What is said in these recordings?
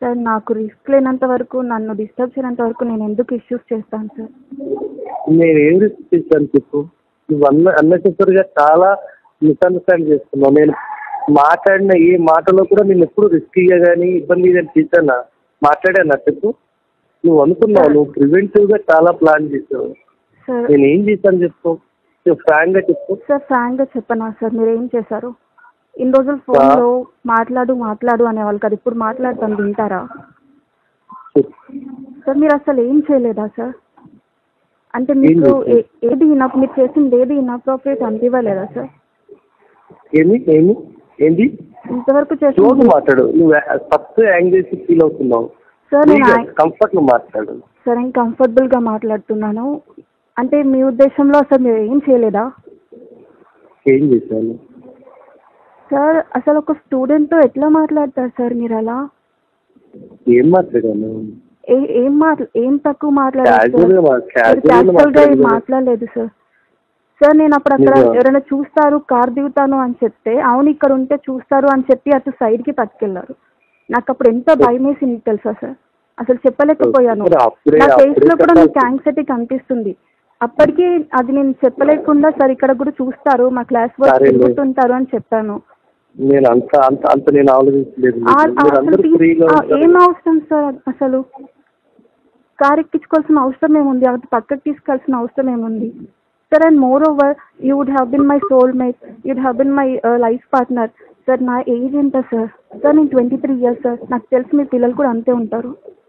Sir నాకు risk లేనంత వరకు నన్ను డిస్టర్బ్ చేయనంత వరకు నేను ఎందుకు ఇష్యూస్ చేస్తాను సార్ నేను ఏం రిస్క్ చేశాను చెప్పు నువ్వు అన్న అన్నెసెసరీగా చాలా మిస్అండర్స్టాండ్ చేస్తున్నావు నేను మాట్లాడిన ఏ మాటలో కూడా నేను ఎప్పుడు రిస్కీగా కానీ ఇబ్బంది కానీ చేశానా మాట్లాడానా చెప్పు నువ్వు అనుకున్నావు నువ్వు ప్రివెంటివ్ గా చాలా ప్లాన్ చేసావు సార్ నేను ఏం చేశాను చెప్పు ఫ్రాంక్ గా చెప్పు సార్ ఫ్రాంక్గా చెప్పనా సార్ మీరు ఏం చేశారు ఇన్ని రోజులు ఫోన్లో మాట్లాడు మాట్లాడు అనేవాళ్ళు కదా ఇప్పుడు మాట్లాడతాను వింటారా చెప్పు. సార్ మీరు అసలు ఏం చేయలేదా సార్ అంటే మీకు చేశాను? ఏ- ఏది ఇనప్ మీరు చేసింది ఏది ఇన్అప్రోప్రియేట్ అనిపించలేదా సార్ ఏమి ఏమి ఏంటి ఇంతవరకు క్లోజ్ చేసింది మాట్లాడు నువ్వు ఫస్ట్ యాంగ్జైటీ ఫీల్ అవుతున్నావు సార్ నేను ఆ- కంఫర్ట్ గా మాట్లాడు సార్ నేను కంఫర్టబుల్గా మాట్లాడుతున్నాను అంటే మీ ఉద్దేశంలో అసలు మీరు ఏం చేయలేదా ఏం చేశాను సార్ అసలు ఒక స్టూడెంట్తో ఎట్లా మాట్లాడతారు సార్ మీరు అలా ఏం మాట్లాడాను ఏ ఏం మాట్లా ఏం తక్కువ మాట్లాడారు Casual గా మా- casual గా క్యాజువల్గా ఏం మాట్లాడలేదు. మాట్లాడలేదు సార్ సార్ నేను అప్పుడు అక్కడ నిజమా? ఎవరైనా చూస్తారు కార్ దిగుతాను అని చెప్తే అవును ఇక్కడ ఉంటే చూస్తారు అని చెప్పి అటు సైడ్కి పట్టుకెళ్లారు నాకు అప్పుడు ఎంత భయం వేసింది తెలుసా సార్ అసలు చెప్పలేకపోయాను మరి అప్పుడే- నా ఫేస్ అప్పుడే లో కూడా మీకు చెప్పాల్సి- యాంగ్జైటీ కనిపిస్తుంది అప్పటికి అది నేను చెప్పలేకుండా సార్ ఇక్కడ కూడా చూస్తారు మా క్లాస్ వాళ్ళు సరేలే. తిరుగుతుంటారు అని చెప్పాను నేను అంత అంత అంత నేను ఆలోచించలేదు ఆ- ఆ మీరు అసలు అందరూ తీ- ఫ్రీగా ఆ ఉంటారు. ఏం అవసరం సార్ అసలు కార్ ఎక్కించుకోవాల్సిన అవసరం ఏముంది అది పక్కకి తీసుకెళ్ళాల్సిన అవసరం ఏముంది sir and moreover you would have been my soul mate you'd have been my life partner sir నా ఏజ్ ఎంత సార్ సార్ నేను ట్వంటీ త్రీ ఇయర్స్ సార్ నాకు తెలిసి మీ పిల్లలు కూడా అంతే ఉంటారు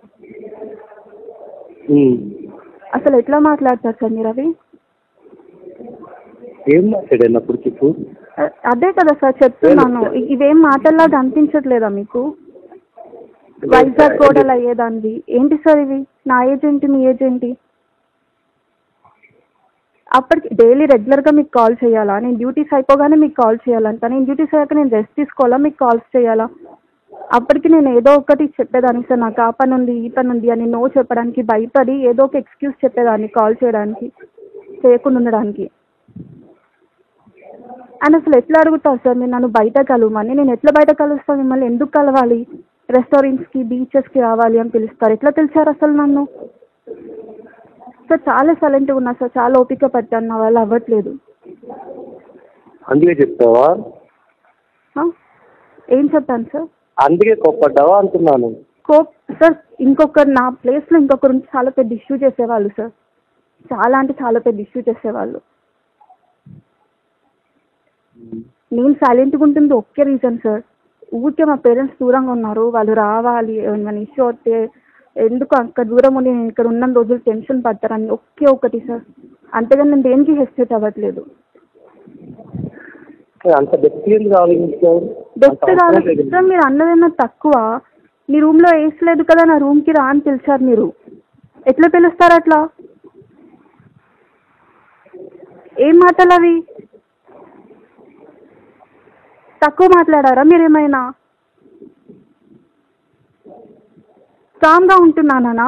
ఉమ్. అసలు ఎట్లా మాట్లాడతారు సార్ మీరు అవి ఏం మాట్లాడాను అప్పుడు చెప్పు అ- అదే కదా సార్ చెప్తున్నాను ఇ- ఇవేం మాటల్లాగా అనిపించట్లేదా మీకు వైజాగ్ కోడలు అయ్యేదాన్ని ఏంటి సార్ ఇవి నా ఏజ్ ఏంటి మీ ఏజ్ ఏంటి అప్పటికి డైలీ రెగ్యులర్గా మీకు కాల్ చేయాలా నేను డ్యూటీస్ అయిపోగానే మీకు కాల్ చేయాలంట నేను డ్యూటీస్ అయ్యాక నేను రెస్ట్ తీసుకోవాలా మీకు కాల్స్ చేయాలా అప్పటికి నేను ఏదో ఒకటి చెప్పేదాన్ని సార్ నాకు ఆ పని ఉంది ఈ పని ఉంది అని నో చెప్పడానికి భయపడి ఏదో ఒక ఎక్స్క్యూజ్ చెప్పేదాన్ని కాల్ చేయడానికి చేయకుండా ఉండడానికి అండ్ అసలు ఎట్లా అడుగుతారు సార్ మీరు నన్ను బయట కలవమని నేను ఎట్లా బయట కలుస్తాను మిమ్మల్ని ఎందుకు కలవాలి రెస్టారెంట్స్కి బీచెస్కి రావాలి అని పిలుస్తారు ఎట్లా తెలిసారు అసలు నన్ను సార్ చాలా సైలెంట్గా ఉన్నా సార్ చాలా ఓపిక పట్టాను నా వల్ల అవ్వట్లేదు అందుకే చెప్తావా ఆ? ఏం చెప్పాను సార్ అందుకే కోప్పడ్డావా అంటున్నాను కోప్ సార్ ఇంకొకరు నా ప్లేస్లో ఇంకొకరు ఉంటే చాలా పెద్ద ఇష్యూ చేసేవాళ్ళు సార్ చాలా అంటే చాలా పెద్ద ఇష్యూ చేసేవాళ్ళు నేను సైలెంట్గా ఉంటుంది ఒకే రీజన్ సార్ ఊరికే మా పేరెంట్స్ దూరంగా ఉన్నారు వాళ్ళు రావాలి ఏమైనా ఇష్యూ వస్తే ఎందుకు అక్కడ దూరం ఉండి నేను ఇక్కడ ఉన్న రోజులు టెన్షన్ పడతారని ఒకే ఒకటి సార్ అంతేగాని నేను దేనికి హెసిటేట్ అవ్వట్లేదు అంత డెప్త్ ఎందుకు ఆలోచించావు అంత బెస్ట్ అవసరం కాదు లేదు. సార్ మీరు అన్నదన్నా తక్కువ మీ రూమ్లో ఏసీ లేదు కదా నా రూమ్కి రా అని పిలిచారు మీరు ఎట్లా పిలుస్తారు అట్లా ఏం మాటలు అవి తక్కువ మాట్లాడారా మీరేమైనా కామ్గా ఉంటున్నానా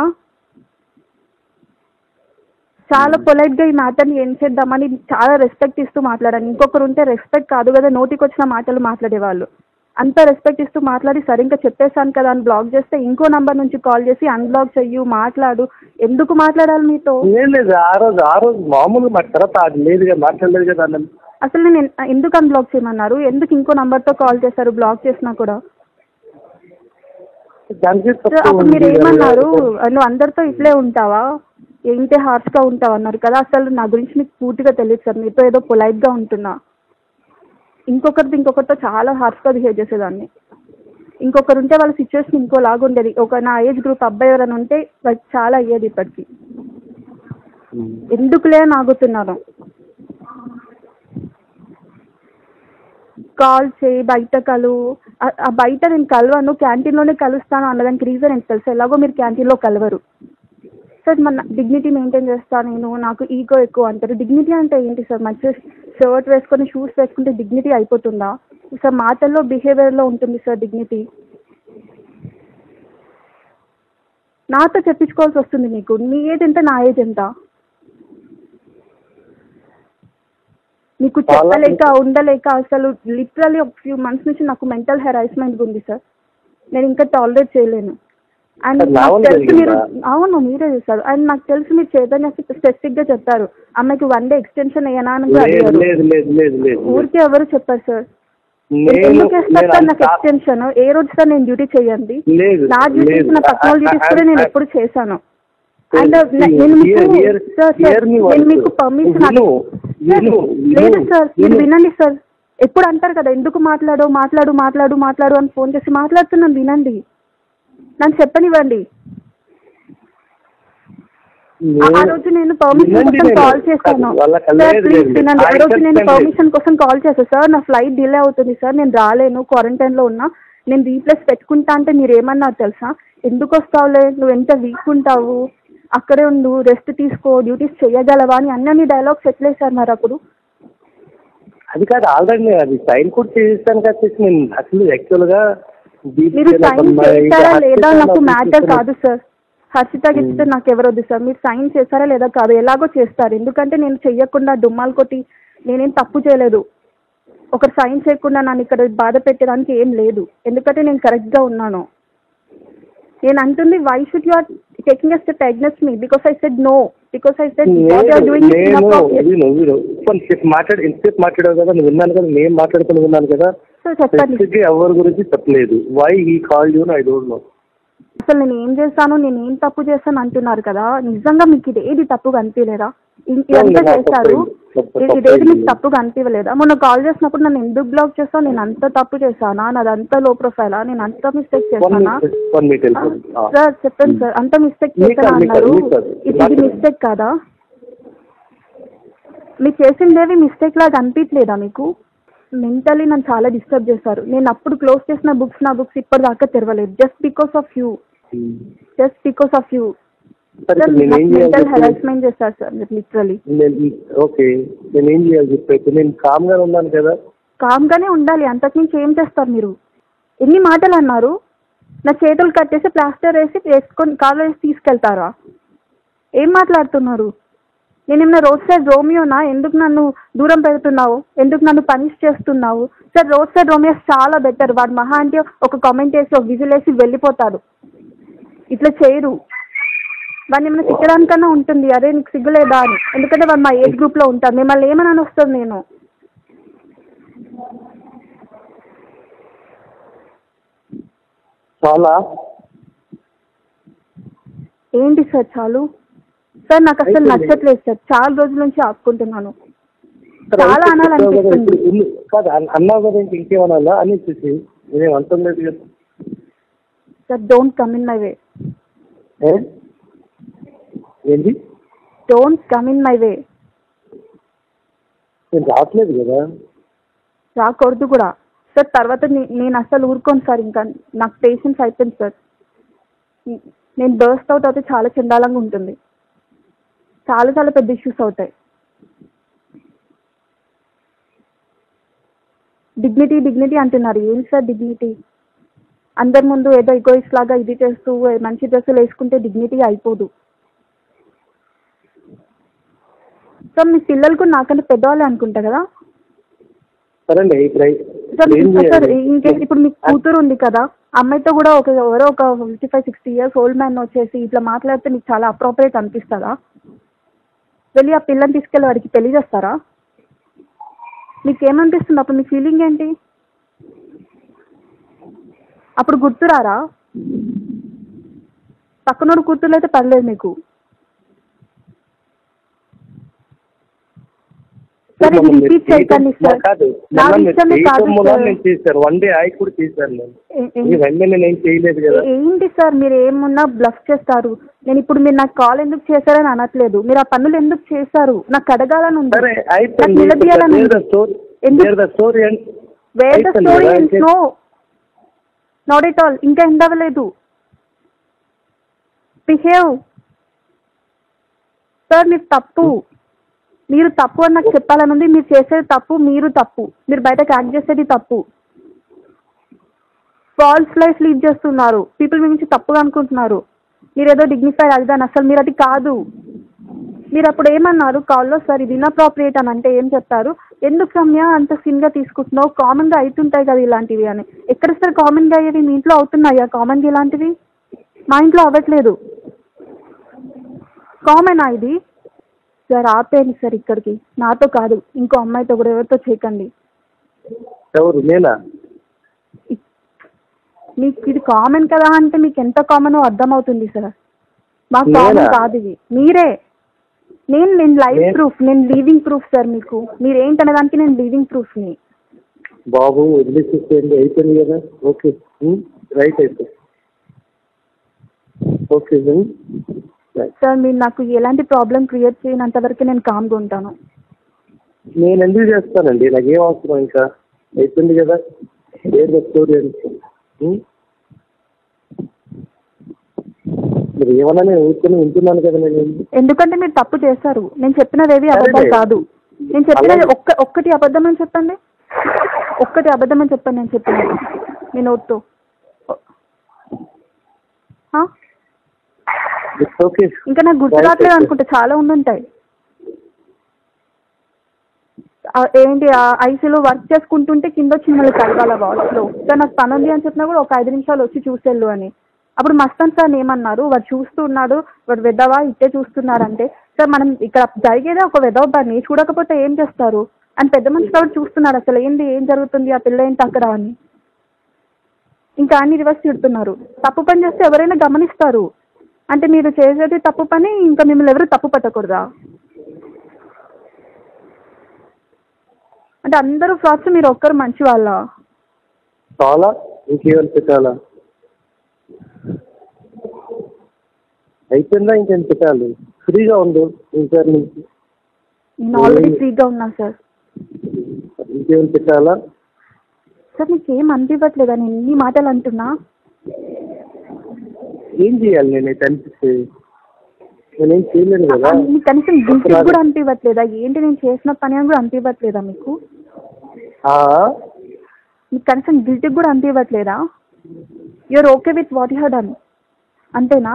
చాలా పొలైట్గా ఈ మ్యాటర్ని ఏం చేద్దామని చాలా రెస్పెక్ట్ ఇస్తూ మాట్లాడాను ఇంకొకరు ఉంటే రెస్పెక్ట్ కాదు కదా నోటికి వచ్చిన మాటలు మాట్లాడేవాళ్ళు అంత రెస్పెక్ట్ ఇస్తూ మాట్లాడి సరే ఇంకా చెప్పేశాను కదా అని బ్లాక్ చేస్తే ఇంకో నంబర్ నుంచి కాల్ చేసి అన్బ్లాక్ చెయ్యు మాట్లాడు ఎందుకు మాట్లాడాలి మీతో ఏం లేదు ఆ రోజు ఆ రోజు మామూలుగా మా తర్వాత అది లేదుగా మాట్లాడలేదు కదా అన్న అసలు నేను ఎన్- ఎందుకు అన్బ్లాక్ చేయమన్నారు ఎందుకు ఇంకో నంబర్తో కాల్ చేశారు బ్లాక్ చేసినా కూడా దానికి సో తప్పు అప్పుడు మీరు ఉంది కదా. ఏమన్నారు నువ్వు అందరితో ఇట్లే ఉంటావా ఏంటి హార్ష్గా ఉంటావు అన్నారు కదా అసలు నా గురించి మీకు పూర్తిగా తెలియదు సార్ మీతో ఏదో పొలైట్గా ఉంటున్నా ఇంకొకరితో ఇంకొకరితో చాలా హార్ష్గా బిహేవ్ చేసేదాన్ని ఇంకొకరు ఉంటే వాళ్ళ సిచ్యువేషన్ ఇంకోలాగా ఉండేది ఒక నా ఏజ్ గ్రూప్ అబ్బాయి ఎవరైనా ఉంటే వాళ్ళకి చాలా అయ్యేది ఇప్పటికి ఉమ్. ఎందుకులే అని ఆగుతున్నాను కాల్ చేయి బయట కలు ఆ- ఆ బయట నేను కలవను క్యాంటీన్లోనే కలుస్తాను అన్నదానికి రీజన్ ఏంటి తెలుసు ఎలాగో మీరు క్యాంటీన్లో కలవరు సార్ మన డిగ్నిటీ మెయింటైన్ చేస్తాను నేను నాకు ఈగో ఎక్కువ అంటారు డిగ్నిటీ అంటే ఏంటి సార్ మంచిగా షర్ట్ వేసుకొని షూస్ వేసుకుంటే డిగ్నిటీ అయిపోతుందా సార్ మాటల్లో బిహేవియర్లో ఉంటుంది సార్ డిగ్నిటీ నాతో చెప్పించుకోవాల్సి వస్తుంది మీకు నీ ఏజ్ ఎంత నా ఏజ్ ఎంత మీకు చాలా చెప్పలేక ఉండలేక అసలు లిటరలీ ఒక ఫ్యూ మంత్స్ నుంచి నాకు మెంటల్ హెరాస్మెంట్ ఉంది సార్ నేను ఇంకా టాలరేట్ చేయలేను అండ్ అది నా నాకు వల్ల తెలుసు మీరు జరిగిందా? అవును మీరే చేశారు అండ్ నాకు తెలుసు మీరు చైతన్యకి స్పెసిఫిక్ గా చెప్పారు అమ్మాయికి వన్ డే ఎక్స్టెన్షన్ అయ్యానా అని కూడా లేదు అడిగారు లేదు లేదు లేదు లేదు ఊరికే ఎవరు చెప్పారు సార్ నేను ఎందుకు వేస్తారు నేను సార్ నాకు అంత- ఎక్స్టెన్షన్ ఏ రోజు సార్ నేను డ్యూటీ చేయండి లేదు నా డ్యూటీస్ లేదు. నా పక్కన డ్యూటీస్ కూడా నేను ఎప్పుడు చేశాను అండ్ See, నేను మీకు hear- hear- sir hear sir me నేను once. మీకు పర్మిషన్ విను, విను, లేదు విను, సార్ మీరు విను. వినండి సార్ ఎప్పుడు అంటారు కదా ఎందుకు మాట్లాడు మాట్లాడు మాట్లాడు మాట్లాడు అని ఫోన్ చేసి మాట్లాడుతున్నాను వినండి నన్ను చెప్పనివ్వండి ఆ- ఆ రోజు నేను పర్మిషన్ వినండి కోసం నేను. కాల్ చేశాను వాళ్ళకి సార్ లేదు, ప్లీజ్ లేదు. వినండి ఆ I రోజు నేను understand పర్మిషన్ కోసం కాల్ చేశాను సార్ నా ఫ్లైట్ డిలే అవుతుంది సార్ నేను రాలేను క్వారంటైన్ లో ఉన్నా నేను రీప్లేస్ పెట్టుకుంటా అంటే మీరు ఏమన్నారు తెలుసా ఎందుకు వస్తావులే నువ్వు ఎంత వీక్ ఉంటావు అక్కడే ఉండు రెస్ట్ తీసుకో డ్యూటీస్ చేయగలవా అని అన్ని డైలాగ్స్ ఎట్లేసారు మరి అప్పుడు అది కాదు ఆల్రెడీ నేను అది సైన్ కూడా చేసేసాను కదా నేను అసలు యాక్చువల్ గా దీప్ మీరు చేయలేదు సైన్ అమ్మా. ఇంకా చేశారా హర్షిత లేదా నాకు నాకు మ్యాటర్ తీసుకుని- కాదు సార్ హర్షిత గిస్తే నాకు ఎవరొద్దు సార్ మీరు సైన్ చేశారా లేదా కాదు ఎలాగో చేస్తారు ఎందుకంటే నేను చెయ్యకుండా డుమ్మాలు కొట్టి నేనేం తప్పు చేయలేదు ఒకరు సైన్ చేయకుండా నన్ను ఇక్కడ బాధ పెట్టడానికి ఏం లేదు ఎందుకంటే నేను కరెక్ట్గా ఉన్నాను నేను అంటుంది why should you are taking a step against me because I said no because I said what are నేను డూయింగ్ నేను విను విను కొంచెంసేపు మాట్లాడి ఎంతసేపు మాట్లాడావు కదా నువ్వు విన్నాను కదా నేను మాట్లాడుకుని విన్నాను కదా సో చెప్పండి స్పెసిఫిక్ ఎవరి గురించి చెప్పలేదు వై ఈ call you I don't know అసలు నేను ఏం చేశాను నేను ఏం తప్పు చేశాను అంటున్నారు కదా నిజంగా మీకు ఇది ఏది తప్పుగా అనిపించలేదా ఇ- ఇదంతా నాకు చేశారు తప్పు- ఇది- తప్పు ఇదేది మీకు అయింది. తప్పుగా అనిపించలేదా మొన్న కాల్ చేసినప్పుడు నన్ను ఎందుకు బ్లాక్ చేస్తావు నేను అంత తప్పు చేశానా నాది అంత లో ప్రొఫైలా నేను అంత మిస్టేక్ వన్ చేశానా మినిట్ వన్ మినిట్ సార్ చెప్పండి సార్ అంత మిస్టేక్ మీకు చేశానా కాదు, మీకు అన్నారు కాదు, మీకు కాదు. ఇది ఇది మాట్లాడండి. మిస్టేక్ కాదా మీరు చేసిందేవి మిస్టేక్ లాగా అనిపించలేదా మీకు మెంటలీ నన్ను చాలా డిస్టర్బ్ చేశారు నేను అప్పుడు క్లోజ్ చేసిన బుక్స్ నా బుక్స్ ఇప్పటిదాకా తెరవలేదు just because of you just because of you సరే సార్ ఇప్పుడు నేను ఏం మెంటల్ చేయాలి హెరాస్మెంట్ చేస్తారు సార్ మీరు లిటరలీ నేను ఓకే నేను ఏం చేయాలి చెప్పి నేను కామ్ గానే ఉన్నాను కదా కామ్గానే ఉండాలి అంతకుమించి ఏం చేస్తారు మీరు ఎన్ని మాటలు అన్నారు నా చేతులు కట్టేసి ప్లాస్టర్ వేసి వేసుకొని కాలు వేసి తీసుకెళ్తారా ఏం మాట్లాడుతున్నారు నేను ఏమన్నా రోడ్ సైడ్ రోమియోనా ఎందుకు నన్ను దూరం పెడుతున్నావు ఎందుకు నన్ను పనిష్ చేస్తున్నావు సార్ రోడ్ సైడ్ రోమియో చాలా బెటర్ వాడు మహా అంటే ఒక కామెంట్ వేసి ఒక విజిల్ వేసి వెళ్ళిపోతాడు ఇట్లా చేయరు వాడిని ఏమైనా తిట్టడానికన్నా ఉంటుంది అరే నీకు సిగ్గులేదా అని ఎందుకంటే వాడు మా ఏజ్ గ్రూప్లో ఉంటారు మిమ్మల్ని ఏమని వస్తుంది నేను చాలా ఏంటి సార్ చాలు సార్ నాకు అసలు అయిపోయింది. నచ్చట్లేదు సార్ చాలా రోజుల నుంచి ఆపుకుంటున్నాను సరే, చాలా అయితే అనాలనిపిస్తుంది. చెప్పావు కదా, ఇప్పుడు ఇల్లు- కాదు అన్- అన్నావు కదా ఇంక ఇంకేమన్నా అనేసి నేనేం అంటలేదు కదా sir don't come in my way ఏ? ఏంటి don't come in my way నేను రావట్లేదు కదా రాకూడదు కూడా సార్ తర్వాత నే- నేను అసలు ఊరుకోను సార్ ఇంకా నాకు పేషెన్స్ అయిపోయింది సార్ నేను బర్స్ట్ అవుట్ అయితే చాలా చండాలంగా ఉంటుంది చాలా చాలా పెద్ద ఇష్యూస్ అవుతాయి డిగ్నిటీ డిగ్నిటీ అంటున్నారు ఏంటి సార్ డిగ్నిటీ అందరి ముందు ఏదో ఎగోయిస్ లాగా ఇది చేస్తూ మంచి డ్రెస్సులు వేసుకుంటే డిగ్నిటీ అయిపోదు సార్ మీ పిల్లలకు నాకంటే పెద్దవాళ్ళే అనుకుంటా కదా సరేండి ఇప్పుడు అయి- సార్ ఏం సార్ చేయాలి? ఇంకే ఇప్పుడు మీకు కూతురు ఉంది కదా అమ్మాయితో కూడా ఒక ఎవరో ఒక fifty five sixty years old man వచ్చేసి ఇట్లా మాట్లాడితే మీకు చాలా అప్రోప్రియేట్ అనిపిస్తుందా వెళ్ళి ఆ పిల్లని తీసుకెళ్ళి వాడికి పెళ్లి చేస్తారా మీకు ఏమనిపిస్తుంది అప్పుడు మీ ఫీలింగ్ ఏంటి అప్పుడు గుర్తురారా పక్కనోడు కూతురు అయితే పర్లేదు మీకు సార్ ఇది మమ్మల్ని రిపీట్ చేయకండి చేయటం- సార్ కాదు నా మమ్మల్ని విషయమే కాదు చేయటం మూలాన సార్ నేను చేశాను వన్ డే ఆయి కూడా చేశాను నేను ఏ- ఏ- ఇవన్నీ నేను ఏం చేయలేదు కదా ఏంటి సార్ మీరు ఏమున్నా బ్లఫ్ చేస్తారు నేను ఇప్పుడు మీరు నాకు కాల్ ఎందుకు చేశారని అనట్లేదు మీరు ఆ పనులు ఎందుకు చేశారు నాకు అడగాలని ఉంది సరే నాకు అయిపోయింది నిలదీయాలని ఉంది స్టోరీ ఎందుకు? The story and where the అయిపోయింది స్టోరీ కదా, is no not at all ఇంకా ఎండ్ అవ్వలేదు బిహేవ్ సార్ మీరు తప్పు మీరు తప్పు అని నాకు చెప్పాలని ఉంది మీరు చేసేది తప్పు మీరు తప్పు మీరు బయటకు యాక్ట్ చేసేది తప్పు ఫాల్స్ లైఫ్ లీడ్ చేస్తున్నారు పీపుల్ మీ నుంచి తప్పుగా అనుకుంటున్నారు మీరు ఏదో డిగ్నిఫైడ్ అదిదాని అసలు మీరు అది కాదు మీరు అప్పుడు ఏమన్నారు కాల్లో సార్ ఇది ఇన్అప్రాప్రియేట్ అని అంటే ఏం చెప్పారు ఎందుకు రమ్య అంత సిన్గా తీసుకుంటున్నావు కామన్గా అవుతుంటాయి కదా ఇలాంటివి అని ఎక్కడ సార్ కామన్గా అయ్యేవి మీ ఇంట్లో అవుతున్నాయా కామన్గా ఇలాంటివి మా ఇంట్లో అవ్వట్లేదు కామన్ ఇది సార్ ఆపేయండి సార్ ఇక్కడికి నాతో కాదు ఇంకో అమ్మాయితో కూడా ఎవరితో చేయకండి ఎవరు నేనా ఇ- మీకు ఇది కామన్ కదా అంటే మీకు ఎంత కామనో అర్థమవుతుంది సార్ మాకు కామన్ నేనా? కాదు ఇది మీరే నేను నేను లైవ్ నేను- ప్రూఫ్ నేను లీవింగ్ ప్రూఫ్ సార్ మీకు మీరు ఏంటనే దానికి నేను లీవింగ్ ప్రూఫ్ని బాబు వదిలేసేసేయండి అయిపోయింది కదా ఓకే ఉమ్, రైట్ అయితే ఓకే ఉమ్, రైట్. సార్ మీరు నాకు ఎలాంటి ప్రాబ్లం క్రియేట్ చేయనంత వరకు నేను కామ్గా ఉంటాను నేను ఎందుకు చేస్తానండి నాకేం అవసరం ఇంకా అయిపోయింది కదా ఏదో స్టోరీ అని ఉమ్? మీరు ఏమన్నా నేను ఊరుకొని వింటున్నాను కదా నేను ఎందుకంటే మీరు తప్పు చేశారు నేను చెప్పినది ఏవి అబద్ధం సరే. కాదు నేను చెప్పినది అలాగే. ఒక్క ఒక్కటి అబద్ధం అని చెప్పండి ఒక్కటి అబద్ధం అని చెప్పండి నేను చెప్పినది మీ నోట్తో ఆ? ఇట్స్ ఓకే ఇంకా నాకు గుర్తు రావట్లేదు అనుకుంటా చాలా ఉండుంటాయి ఆ, ఏంటి ఐసీలో వర్క్ చేసుకుంటుంటే కింద వచ్చి మిమ్మల్ని కలవాల బాస్లో సార్ నాకు పని ఉంది అని చెప్పినా కూడా ఒక ఐదు నిమిషాలు వచ్చి చూసేళ్ళు అని అప్పుడు మస్తాన్ సార్ ఏమన్నారు వాడు చూస్తూ ఉన్నాడు వాడు వెదవా ఇట్టే చూస్తున్నారంటే సార్ మనం ఇక్కడ జరిగేదే ఒక వెదవ బాని చూడకపోతే ఏం చేస్తారు అని పెద్ద మనిషి కాబట్టి చూస్తున్నాడు అసలు ఏంది ఏం జరుగుతుంది ఆ పిల్ల ఏంటి అక్కడ అని ఇంకా అన్ని రివర్స్ తిడుతున్నారు తప్పు పని చేస్తే ఎవరైనా గమనిస్తారు అంటే మీరు చేసేది తప్పు పని ఇంకా మిమ్మల్ని ఎవరు తప్పు పట్టకూడదా అంటే అందరూ ఫ్రాడ్స్ మీరు ఒక్కరు మంచి వాళ్ళ చాలా ఇంకేమైనా పెట్టాలా అయిపోయిందా ఇంకేం పెట్టాలి ఫ్రీగా ఉండు ఈసారి నుంచి నేను ఆల్రెడీ ఫ్రీగా ఉన్నా సార్ ఇంకేమైనా పెట్టాలా సార్ మీకు ఏం అనిపించట్లేదా నేను ఇన్ని మాటలు అంటున్నా ఏం చేయాలి నేనైతే అనిపిస్తే నేనేం చేయలేను కదా ఆ, మీకు కనీసం గిల్టీ కూడా అనిపించట్లేదా ఏంటి నేను చేసిన పని అని కూడా అనిపించట్లేదా మీకు ఆ, మీకు కనీసం గిల్టీ కూడా అనిపించట్లేదా you're okay with what you done అంతేనా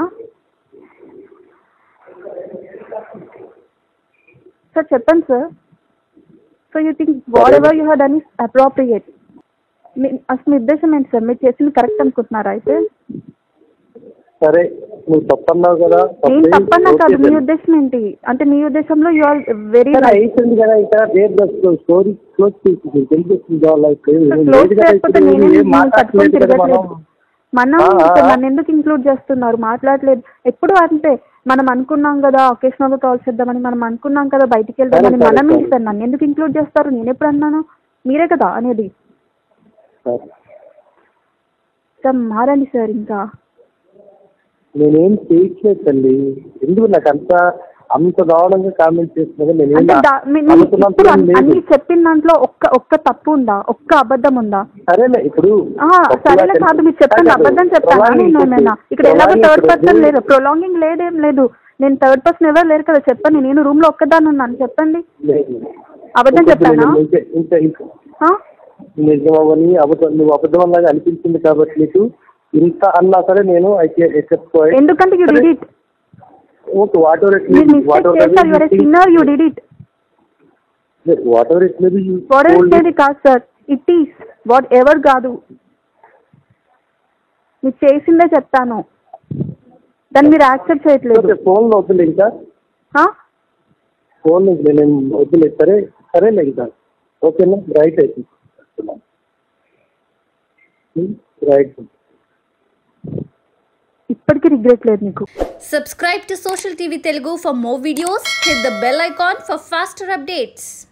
సార్ చెప్పండి sir so you think whatever you done is appropriate అసలు మీ ఉద్దేశం ఏంటి సార్ మీరు చేసింది కరెక్ట్ అనుకుంటున్నారా అయితే సరే నువ్వు తప్పన్నావు కదా ఏం తప్పే, తప్పన్నా కాదు ఓకే మీ then. ఉద్దేశం ఏంటి అంటే మీ ఉద్దేశంలో యు ఆర్ వెరీ సరే అయిపోయింది కదా ఇంకా రేపు స్టోరీ క్లోజ్ చేసి తెలిపిస్తుంది వాళ్ళ క్లోజ్ చేయకపోతే నేనే ఏం మిమ్మల్ని పట్టుకొని మాట్లాడలేదు కదా మనం తిరగట్లేదు మనం ఆ, ఆ, ఇక్కడ ఆ. నన్ను ఎందుకు ఇంక్లూడ్ చేస్తున్నారు మాట్లాడలేదు ఎప్పుడు అంతే మనం అనుకున్నాం కదా ఒకేషనల్ గా కాల్ చేద్దామని మనం అనుకున్నాం కదా బయటికి వెళ్దామని సరే, సరే, మనం సరే. ఇస్తాను నన్ను ఎందుకు ఇంక్లూడ్ చేస్తారు నేను ఎప్పుడు అన్నాను మీరే కదా అనేది సరే. సార్ మారండి సార్ ఇంకా నేనేం చేయట్లేదు తల్లి ఎందుకు నాకు అంత అంత దారుణంగా కామెంట్ చేస్తున్నా నేనేం అంటే దా- మీ- మీ- అనుకున్నంత ఇప్పుడు ఏం అన్- లేదు. అన్ని చెప్పిన దాంట్లో ఒక్క ఒక్క తప్పు ఉందా ఒక్క అబద్ధం ఉందా సరేలే ఇప్పుడు ఆ, సరేలే కాదు మీరు చెప్పండి అబద్ధం చెప్తాను నేను ఏమైనా ఇక్కడ ఎలాగో థర్డ్ పర్సన్ లేదు ప్రొలాంగింగ్ లేదేం లేదు నేను థర్డ్ పర్సన్ ఎవరు లేరు కదా చెప్పండి నేను రూమ్ లో ఒక్కదాన్ని ఉన్నాను చెప్పండి అబద్ధం చెప్పానా ఇంకా ఇంకా ఆ? నిజం అవని అబద్ధం నువ్వు అబద్ధం అన్నది అనిపించింది కాబట్టి నీకు ఇంత అన్నా సరే నేను అయితే ఎందుకంటే you did it okay whatever it మీరు మిస్టేక్ చేశారు your sinner you did it whatever it maybe whatever కాదు sir it is whatever కాదు మీరు చేసిందే చెప్తాను దాన్ని మీరు యాక్సెప్ట్ చేయట్లేదు ఫోన్ లో వద్దులే ఇంకా ఆ? ఫోన్ నుంచి నేను వద్దులే సరే సరేలే ఇంకా ఓకేనా రైట్ అయితే రైట్ ఇప్పటికీ రిగ్రెట్ లేదు మీకు Subscribe to Social TV Telugu for more videos. Hit the bell icon for faster updates.